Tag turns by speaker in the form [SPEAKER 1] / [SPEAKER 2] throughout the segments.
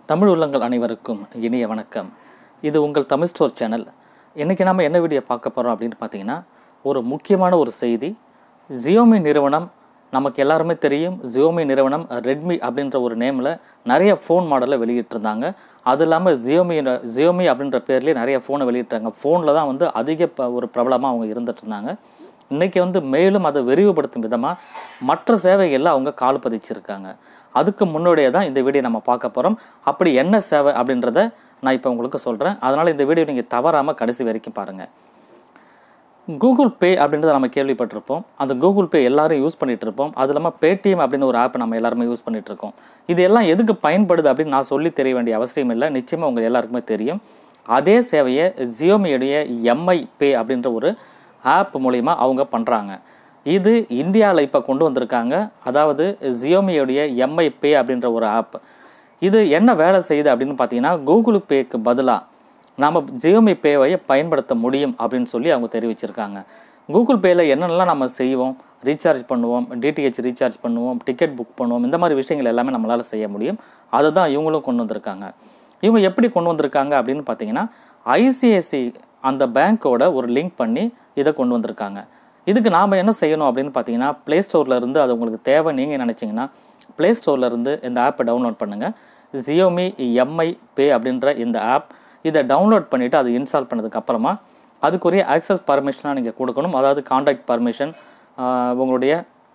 [SPEAKER 1] தமிழ் உள்ளங்கள் அனைவருக்கும் இனிய வணக்கம் இது உங்கள் தமிழ் ஸ்டோர் சேனல் இன்றைக்கி நம்ம என்ன வீடியோ பார்க்க போகிறோம் அப்படின்னு பார்த்தீங்கன்னா ஒரு முக்கியமான ஒரு செய்தி ஜியோமி நிறுவனம் நமக்கு எல்லாருமே தெரியும் ஜியோமி நிறுவனம் ரெட்மி அப்படின்ற ஒரு நேமில் நிறைய ஃபோன் மாடலை வெளியிட்டிருந்தாங்க அது இல்லாமல் ஜியோமி ஜியோமி அப்படின்ற பேர்லேயே நிறைய ஃபோனை வெளியிட்டாங்க ஃபோனில் தான் வந்து அதிக ப- ஒரு பிரபலமாக அவங்க இருந்துட்டு இருந்தாங்க இன்றைக்கி வந்து மேலும் அதை விரிவுபடுத்தும் விதமாக மற்ற சேவைகளில் அவங்க கால் பதிச்சிருக்காங்க அதுக்கு முன்னோடியே தான் இந்த வீடியோ நம்ம பார்க்க போகிறோம் அப்படி என்ன சேவை அப்படின்றத நான் இப்போ உங்களுக்கு சொல்கிறேன் அதனால் இந்த வீடியோ நீங்கள் தவறாமல் கடைசி வரைக்கும் பாருங்கள் கூகுள் பே அப்படின்றத நம்ம கேள்விப்பட்டிருப்போம் அந்த கூகுள் பே எல்லாரும் யூஸ் பண்ணிட்டு இருப்போம் அது இல்லாமல் பேடிஎம் அப்படின்னு ஒரு ஆப் நம்ம எல்லாருமே யூஸ் பண்ணிட்டு இருக்கோம் இது எல்லாம் எதுக்கு பயன்படுது அப்படின்னு நான் சொல்லி தெரிய வேண்டிய அவசியம் இல்லை நிச்சயமாக உங்கள் எல்லாருக்குமே தெரியும் அதே சேவையை ஜியோமியுடைய எம்ஐ பே அப்படின்ற ஒரு ஆப் மூலிமா அவங்க பண்ணுறாங்க இது இந்தியாவில் இப்போ கொண்டு வந்திருக்காங்க அதாவது ஜியோமியுடைய எம்ஐ பே அப்படின்ற ஒரு ஆப் இது என்ன வேலை செய்யுது அப்படின்னு பார்த்தீங்கன்னா கூகுள் பேக்கு பதிலாக நாம் ஜியோமி பேவை பயன்படுத்த முடியும் அப்படின்னு சொல்லி அவங்க தெரிவிச்சிருக்காங்க கூகுள் பேயில் என்னென்னலாம் நம்ம செய்வோம் ரீசார்ஜ் பண்ணுவோம் டிடிஹெச் ரீசார்ஜ் பண்ணுவோம் டிக்கெட் புக் பண்ணுவோம் இந்த மாதிரி விஷயங்கள் எல்லாமே நம்மளால் செய்ய முடியும் அதை தான் இவங்களும் கொண்டு வந்திருக்காங்க இவங்க எப்படி கொண்டு வந்திருக்காங்க அப்படின்னு பார்த்தீங்கன்னா ஐசிஐசி அந்த பேங்க்கோட ஒரு லிங்க் பண்ணி இதை கொண்டு வந்திருக்காங்க இதுக்கு நாம் என்ன செய்யணும் அப்படின்னு பார்த்தீங்கன்னா ப்ளே ஸ்டோரில் இருந்து அது உங்களுக்கு தேவை நீங்கள் நினச்சிங்கன்னா ப்ளே ஸ்டோரில் இருந்து இந்த ஆப்பை டவுன்லோட் பண்ணுங்கள் ஜியோமி எம்ஐ பே அப்படின்ற இந்த ஆப் இதை டவுன்லோட் பண்ணிவிட்டு அது இன்ஸ்டால் பண்ணதுக்கு அப்புறமா அதுக்குரிய ஆக்சஸ் பர்மிஷனாக நீங்கள் கொடுக்கணும் அதாவது காண்டாக்ட் பர்மிஷன் உங்களுடைய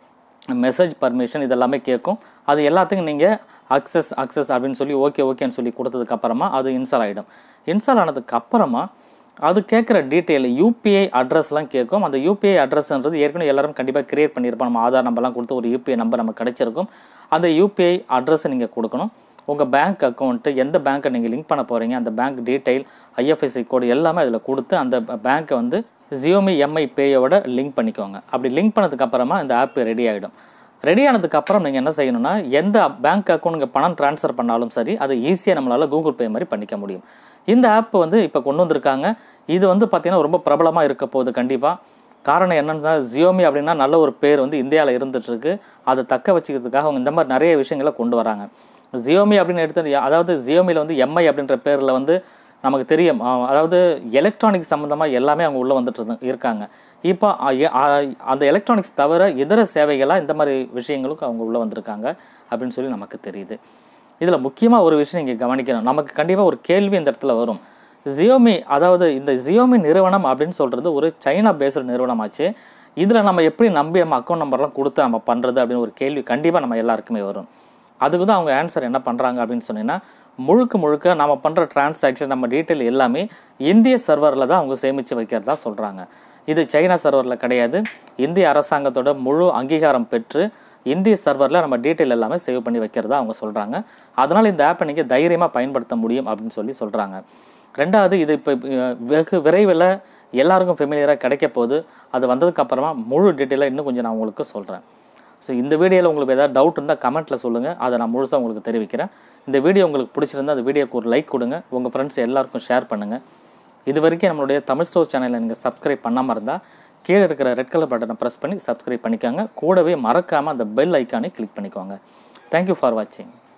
[SPEAKER 1] மெசேஜ் பர்மிஷன் இதெல்லாமே கேட்கும் அது எல்லாத்துக்கும் நீங்கள் அக்சஸ் அக்சஸ் அப்படின்னு சொல்லி ஓகே ஓகேன்னு சொல்லி கொடுத்ததுக்கு அப்புறமா அது இன்ஸ்டால் ஆகிடும் இன்ஸ்டால் ஆனதுக்கு அப்புறமா அது கேட்குற டீட்டெயில் யூபிஐ அட்ரஸ்லாம் கேட்கும் அந்த யூபிஐ அட்ரஸ்ன்றது ஏற்கனவே எல்லாரும் கண்டிப்பாக கிரியேட் பண்ணியிருப்போம் நம்ம ஆதார் நம்பர்லாம் கொடுத்து ஒரு யூபிஐ நம்பர் நமக்கு கிடைச்சிருக்கும் அந்த யூபிஐ அட்ரஸை நீங்கள் கொடுக்கணும் உங்கள் பேங்க் அக்கௌண்ட்டு எந்த பேங்க்கை நீங்கள் லிங்க் பண்ண போகிறீங்க அந்த பேங்க் டீட்டெயில் ஐஎஃப்எஸ்சி கோடு எல்லாமே அதில் கொடுத்து அந்த பேங்க்கை வந்து ஜியோமி எம்ஐ பேயோட லிங்க் பண்ணிக்கோங்க அப்படி லிங்க் பண்ணதுக்கு அப்புறமா இந்த ஆப் ரெடி ஆகிடும் ரெடி ஆனதுக்கு அப்புறம் நீங்கள் என்ன செய்யணும்னா எந்த பேங்க் அக்கௌண்ட் நீங்கள் பணம் ட்ரான்ஸ்ஃபர் பண்ணாலும் சரி அதை ஈஸியாக நம்மளால் கூகுள் பே மாதிரி பண்ணிக்க முடியும் இந்த ஆப் வந்து இப்போ கொண்டு வந்திருக்காங்க இது வந்து பார்த்திங்கன்னா ரொம்ப பிரபலமாக இருக்க போகுது கண்டிப்பாக காரணம் என்னன்னா ஜியோமி அப்படின்னா நல்ல ஒரு பேர் வந்து இந்தியாவில் இருந்துகிட்ருக்கு அதை தக்க வச்சுக்கிறதுக்காக அவங்க இந்த மாதிரி நிறைய விஷயங்களை கொண்டு வராங்க ஜியோமி அப்படின்னு எடுத்து அதாவது ஜியோமியில் வந்து எம்ஐ அப்படின்ற பேரில் வந்து நமக்கு தெரியும் அஹ் அதாவது எலக்ட்ரானிக்ஸ் சம்மந்தமாக எல்லாமே அவங்க உள்ளே வந்துட்டு இருந்து- இருக்காங்க இப்போ அ- எ- அ- அந்த எலக்ட்ரானிக்ஸ் தவிர இதர சேவைகளாக இந்த மாதிரி விஷயங்களுக்கும் அவங்க உள்ளே வந்திருக்காங்க அப்படின்னு சொல்லி நமக்கு தெரியுது இதில் முக்கியமாக ஒரு விஷயம் நீங்கள் கவனிக்கணும் நமக்கு கண்டிப்பாக ஒரு கேள்வி இந்த இடத்துல வரும் ஜியோமி அதாவது இந்த ஜியோமி நிறுவனம் அப்படின்னு சொல்கிறது ஒரு சைனா பேஸ்டு நிறுவனமாச்சு இதில் நம்ம எப்படி நம்பி நம்ம அக்கௌண்ட் நம்பர்லாம் கொடுத்து நம்ம பண்ணுறது அப்படின்னு ஒரு கேள்வி கண்டிப்பாக நம்ம எல்லாருக்குமே வரும் அதுக்கு தான் அவங்க ஆன்சர் என்ன பண்ணுறாங்க அப்படின்னு சொன்னீங்கன்னா முழுக்க முழுக்க நம்ம பண்ணுற டிரான்சாக்ஷன் நம்ம டீட்டெயில் எல்லாமே இந்திய சர்வரில் தான் அவங்க சேமித்து வைக்கிறதா சொல்கிறாங்க இது சைனா சர்வரில் கிடையாது இந்திய அரசாங்கத்தோட முழு அங்கீகாரம் பெற்று இந்திய சர்வரில் நம்ம டீட்டெயில் எல்லாமே சேவ் பண்ணி வைக்கிறதா அவங்க சொல்கிறாங்க அதனால் இந்த ஆப்பை நீங்கள் தைரியமாக பயன்படுத்த முடியும் அப்படின்னு சொல்லி சொல்கிறாங்க ரெண்டாவது இது இப்போ வெகு விரைவில் எல்லாருக்கும் ஃபெமிலியராக கிடைக்க போகுது அது வந்ததுக்கப்புறமா முழு டீட்டெயிலாக இன்னும் கொஞ்சம் நான் உங்களுக்கு சொல்கிறேன் ஸோ இந்த வீடியோவில் உங்களுக்கு ஏதாவது டவுட் இருந்தால் கமெண்ட்டில் சொல்லுங்கள் அதை நான் முழுசாக உங்களுக்கு தெரிவிக்கிறேன் இந்த வீடியோ உங்களுக்கு பிடிச்சிருந்தா அந்த வீடியோக்கு ஒரு லைக் கொடுங்க உங்கள் ஃப்ரெண்ட்ஸ் எல்லாருக்கும் ஷேர் பண்ணுங்கள் இது வரைக்கும் நம்மளுடைய தமிழ் ஸ்டோர் சேனலை நீங்கள் சப்ஸ்கிரைப் பண்ணாமல் இருந்தால் கீழே இருக்கிற ரெட் கலர் பட்டனை ப்ரெஸ் பண்ணி சப்ஸ்கிரைப் பண்ணிக்கோங்க கூடவே மறக்காமல் அந்த பெல் ஐக்கானை கிளிக் பண்ணிக்கோங்க தேங்க்யூ ஃபார் வாட்சிங்